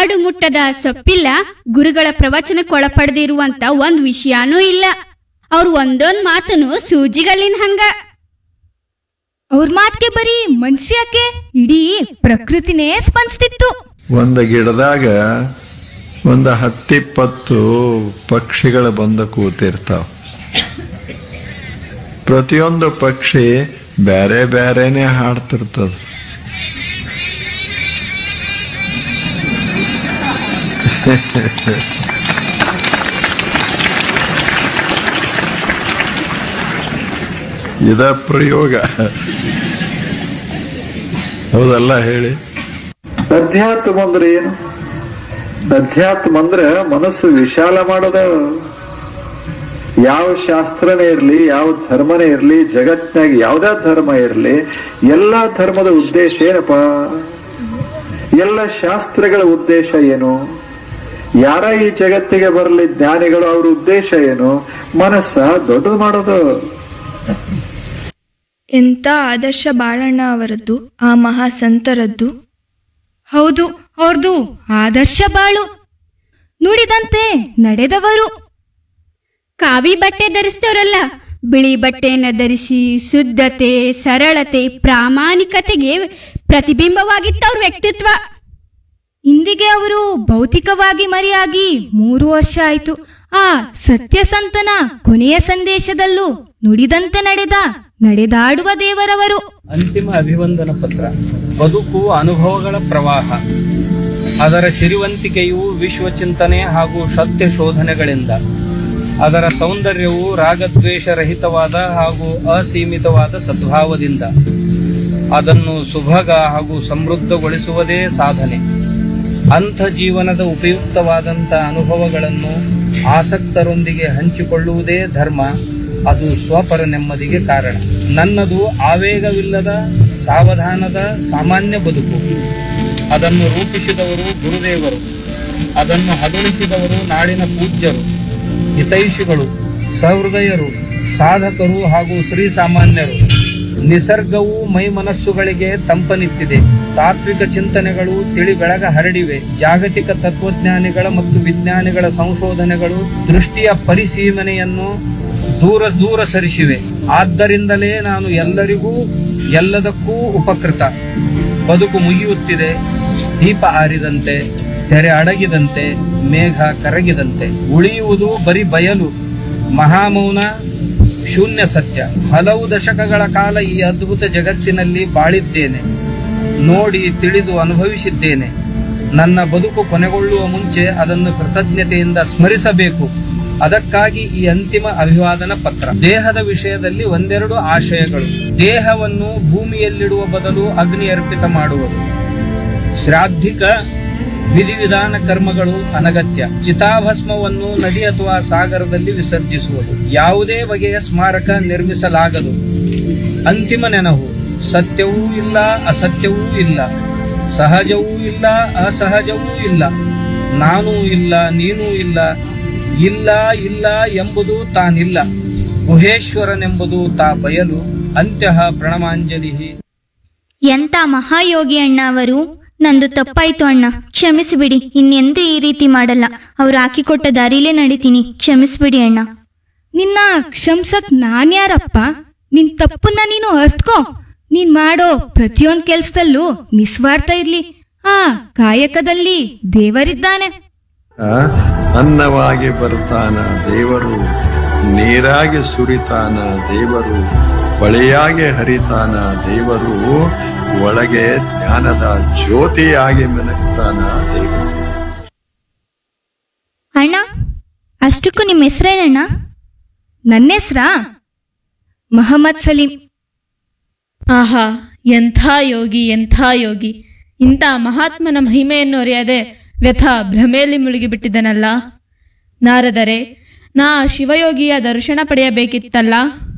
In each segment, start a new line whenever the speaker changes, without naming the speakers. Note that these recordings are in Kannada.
ಕಾಡು ಮುಟ್ಟದ ಸೊಪ್ಪಿಲ್ಲ ಗುರುಗಳ ಪ್ರವಚನಕ್ಕೆ ಒಳಪಡೆದಿರುವಂತ ಒಂದ್ ವಿಷಯನೂ ಇಲ್ಲ ಅವ್ರು ಒಂದೊಂದ್ ಮಾತನು ಸೂಜಿಗಲ್ಲಿನ ಹಂಗ
ಅವ್ರ ಮಾತ್ಗೆ ಬರೀ ಮನುಷ್ಯಕ್ಕೆ ಇಡೀ ಪ್ರಕೃತಿನೇ ಸ್ಪಂದಿಸ್ತಿತ್ತು
ಒಂದು ಗಿಡದಾಗ ಒಂದು ಹತ್ತಿಪ್ಪತ್ತು ಪಕ್ಷಿಗಳು ಬಂದು ಕೂತಿರ್ತಾವ ಪ್ರತಿಯೊಂದು ಪಕ್ಷಿ ಬೇರೆ ಬೇರೆನೆ ಹಾಡ್ತಿರ್ತದ ಇದ ಪ್ರಯೋಗ ಹೌದಲ್ಲ ಹೇಳಿ
ಅಧ್ಯಾತ್ಮ ಅಂದ್ರೆ ಏನು ಅಧ್ಯಾತ್ಮ ಅಂದ್ರೆ ಮನಸ್ಸು ವಿಶಾಲ ಮಾಡೋದ ಯಾವ ಶಾಸ್ತ್ರನೇ ಇರ್ಲಿ ಯಾವ ಧರ್ಮನೇ ಇರ್ಲಿ ಜಗತ್ನಾಗ ಯಾವ್ದೇ ಧರ್ಮ ಇರ್ಲಿ ಎಲ್ಲಾ ಧರ್ಮದ ಉದ್ದೇಶ ಏನಪ್ಪ ಎಲ್ಲ ಶಾಸ್ತ್ರಗಳ ಉದ್ದೇಶ ಏನು ಯಾರ ಈ ಜಗತ್ತಿಗೆ ಬರಲಿ ಜ್ಞಾನಿಗಳು ಅವ್ರ ಉದ್ದೇಶ ಏನು ಮನಸ್ಸ ದೊಡ್ಡದು ಮಾಡೋದು
ಎಂಥ ಆದರ್ಶ ಬಾಳಣ್ಣ ಅವರದ್ದು ಆ ಮಹಾ ಸಂತರದ್ದು
ಹೌದು ಅವ್ರದು ಆದರ್ಶ ಬಾಳು ನುಡಿದಂತೆ ನಡೆದವರು
ಕಾವಿ ಬಟ್ಟೆ ಧರಿಸ್ತವ್ರಲ್ಲ ಬಿಳಿ ಬಟ್ಟೆಯನ್ನ ಧರಿಸಿ ಶುದ್ಧತೆ ಸರಳತೆ ಪ್ರಾಮಾಣಿಕತೆಗೆ ಪ್ರತಿಬಿಂಬವಾಗಿತ್ತವ್ರ ವ್ಯಕ್ತಿತ್ವ
ಇಂದಿಗೆ ಅವರು ಭೌತಿಕವಾಗಿ ಮರೆಯಾಗಿ ಮೂರು ವರ್ಷ ಆಯ್ತು ಆ ಸತ್ಯಸಂತನ ಕೊನೆಯ ಸಂದೇಶದಲ್ಲೂ ನುಡಿದಂತೆ ನಡೆದ ನಡೆದಾಡುವ ದೇವರವರು
ಅಂತಿಮ ಅಭಿವಂದನ ಪತ್ರ ಬದುಕು ಅನುಭವಗಳ ಪ್ರವಾಹ ಅದರ ಸಿರಿವಂತಿಕೆಯು ವಿಶ್ವಚಿಂತನೆ ಹಾಗೂ ಸತ್ಯ ಶೋಧನೆಗಳಿಂದ ಅದರ ಸೌಂದರ್ಯವು ರಾಗದ್ವೇಷರಹಿತವಾದ ಹಾಗೂ ಅಸೀಮಿತವಾದ ಸದ್ಭಾವದಿಂದ ಅದನ್ನು ಸುಭಗ ಹಾಗೂ ಸಮೃದ್ಧಗೊಳಿಸುವುದೇ ಸಾಧನೆ ಅಂಥ ಜೀವನದ ಉಪಯುಕ್ತವಾದಂಥ ಅನುಭವಗಳನ್ನು ಆಸಕ್ತರೊಂದಿಗೆ ಹಂಚಿಕೊಳ್ಳುವುದೇ ಧರ್ಮ ಅದು ಸ್ವಪರ ನೆಮ್ಮದಿಗೆ ಕಾರಣ ನನ್ನದು ಆವೇಗವಿಲ್ಲದ ಸಾವಧಾನದ ಸಾಮಾನ್ಯ ಬದುಕು ಅದನ್ನು ರೂಪಿಸಿದವರು ಗುರುದೇವರು ಅದನ್ನು ಹಗಲಿಸಿದವರು ನಾಡಿನ ಪೂಜ್ಯರು ಹಿತೈಷಿಗಳು ಸಹೃದಯರು ಸಾಧಕರು ಹಾಗೂ ಶ್ರೀ ಸಾಮಾನ್ಯರು ನಿಸರ್ಗವು ಮೈ ಮನಸ್ಸುಗಳಿಗೆ ತಂಪನಿತ್ತಿದೆ ತಾತ್ವಿಕ ಚಿಂತನೆಗಳು ತಿಳಿ ಬೆಳಗ ಹರಡಿವೆ ಜಾಗತಿಕ ತತ್ವಜ್ಞಾನಿಗಳ ಮತ್ತು ವಿಜ್ಞಾನಿಗಳ ಸಂಶೋಧನೆಗಳು ದೃಷ್ಟಿಯ ಪರಿಸೀಮನೆಯನ್ನು ದೂರ ದೂರ ಸರಿಸಿವೆ ಆದ್ದರಿಂದಲೇ ನಾನು ಎಲ್ಲರಿಗೂ ಎಲ್ಲದಕ್ಕೂ ಉಪಕೃತ ಬದುಕು ಮುಗಿಯುತ್ತಿದೆ ದೀಪ ಆರಿದಂತೆ ತೆರೆ ಅಡಗಿದಂತೆ ಮೇಘ ಕರಗಿದಂತೆ ಉಳಿಯುವುದು ಬರೀ ಬಯಲು ಮಹಾಮೌನ ಶೂನ್ಯ ಸತ್ಯ ಹಲವು ದಶಕಗಳ ಕಾಲ ಈ ಅದ್ಭುತ ಜಗತ್ತಿನಲ್ಲಿ ಬಾಳಿದ್ದೇನೆ ನೋಡಿ ತಿಳಿದು ಅನುಭವಿಸಿದ್ದೇನೆ ನನ್ನ ಬದುಕು ಕೊನೆಗೊಳ್ಳುವ ಮುಂಚೆ ಅದನ್ನು ಕೃತಜ್ಞತೆಯಿಂದ ಸ್ಮರಿಸಬೇಕು ಅದಕ್ಕಾಗಿ ಈ ಅಂತಿಮ ಅಭಿವಾದನ ಪತ್ರ ದೇಹದ ವಿಷಯದಲ್ಲಿ ಒಂದೆರಡು ಆಶಯಗಳು ದೇಹವನ್ನು ಭೂಮಿಯಲ್ಲಿಡುವ ಬದಲು ಅಗ್ನಿ ಅರ್ಪಿತ ಮಾಡುವುದು ಶ್ರಾದ್ಧಿಕ ವಿಧಿವಿಧಾನ ಕರ್ಮಗಳು ಅನಗತ್ಯ ಚಿತಾಭಸ್ಮವನ್ನು ನದಿ ಅಥವಾ ಸಾಗರದಲ್ಲಿ ವಿಸರ್ಜಿಸುವುದು ಯಾವುದೇ ಬಗೆಯ ಸ್ಮಾರಕ ನಿರ್ಮಿಸಲಾಗದು ಅಂತಿಮ ನೆನಹು ಸತ್ಯವೂ ಇಲ್ಲ ಅಸತ್ಯವೂ ಇಲ್ಲ ಸಹಜವೂ ಇಲ್ಲ ಅಸಹಜವೂ ಇಲ್ಲ ನಾನೂ ಇಲ್ಲ ನೀನೂ ಇಲ್ಲ ಇಲ್ಲ ಇಲ್ಲ ಎಂಬುದು ತಾನಿಲ್ಲ ಗುಹೇಶ್ವರನೆಂಬುದು ತಾ ಬಯಲು ಅಂತ್ಯಃ ಪ್ರಣಮಾಂಜಲಿ
ಎಂತ ಮಹಾಯೋಗಿ ಅಣ್ಣ ಅವರು ನಂದು ತಪ್ಪಾಯ್ತು ಅಣ್ಣ ಕ್ಷಮಿಸಿಬಿಡಿ ಇನ್ನೆಂದೂ ಈ ರೀತಿ ಮಾಡಲ್ಲ ಅವ್ರು ಹಾಕಿಕೊಟ್ಟ ದಾರಿಲೇ ನಡಿತೀನಿ ಕ್ಷಮಿಸ್ಬಿಡಿ ಅಣ್ಣ
ನಿನ್ನ ಕ್ಷಮ್ಸಕ್ ನಾನ್ಯಾರಪ್ಪ ನಿನ್ ತಪ್ಪನ್ನ ನೀನು ಅರ್ತ್ಕೋ ನೀನ್ ಮಾಡೋ ಪ್ರತಿಯೊಂದ್ ಕೆಲ್ಸದಲ್ಲೂ ನಿಸ್ವಾರ್ಥ ಇರ್ಲಿ ಆ ಕಾಯಕದಲ್ಲಿ ದೇವರಿದ್ದಾನೆ
ಆ, ಅನ್ನವಾಗಿ ಬರ್ತಾನ ದೇವರು ನೀರಾಗಿ ಸುರಿತಾನ ದೇವರು ಹೊಳೆಯಾಗಿ ಹರಿತಾನ ದೇವರು ಒಳಗೆ ಜ್ಞಾನದ ಜ್ಯೋತಿಯಾಗಿ ಮೆಲಗ್ತಾನ ದೇವರು
ಅಣ್ಣ ಅಷ್ಟಕ್ಕೂ ನಿಮ್ಮ ಹೆಸರೇನಣ್ಣ
ನನ್ನೆಸ್ರಾ ಮಹಮ್ಮದ್ ಸಲೀಂ
ಆಹಾ ಎಂಥ ಯೋಗಿ ಎಂಥ ಯೋಗಿ ಇಂಥ ಮಹಾತ್ಮನ ಮಹಿಮೆಯನ್ನು ಅರಿಯದೆ ವ್ಯಥ ಭ್ರಮೆಯಲ್ಲಿ ಮುಳುಗಿಬಿಟ್ಟಿದ್ದನಲ್ಲ ನಾರದರೆ ನಾ ಆ ಶಿವಯೋಗಿಯ ದರ್ಶನ ಪಡೆಯಬೇಕಿತ್ತಲ್ಲ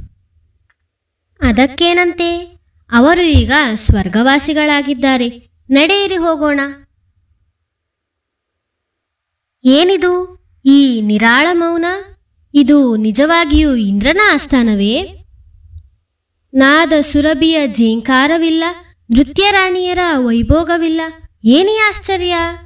ಅದಕ್ಕೇನಂತೆ ಅವರು ಈಗ ಸ್ವರ್ಗವಾಸಿಗಳಾಗಿದ್ದಾರೆ ನಡೆಯಿರಿ ಹೋಗೋಣ ಏನಿದು ಈ ನಿರಾಳ ಮೌನ ಇದು ನಿಜವಾಗಿಯೂ ಇಂದ್ರನ ಆಸ್ಥಾನವೇ ನಾದ ಸುರಭಿಯ ಜೇಂಕಾರವಿಲ್ಲ ನೃತ್ಯ ರಾಣಿಯರ ವೈಭೋಗವಿಲ್ಲ ಏನೇ ಆಶ್ಚರ್ಯ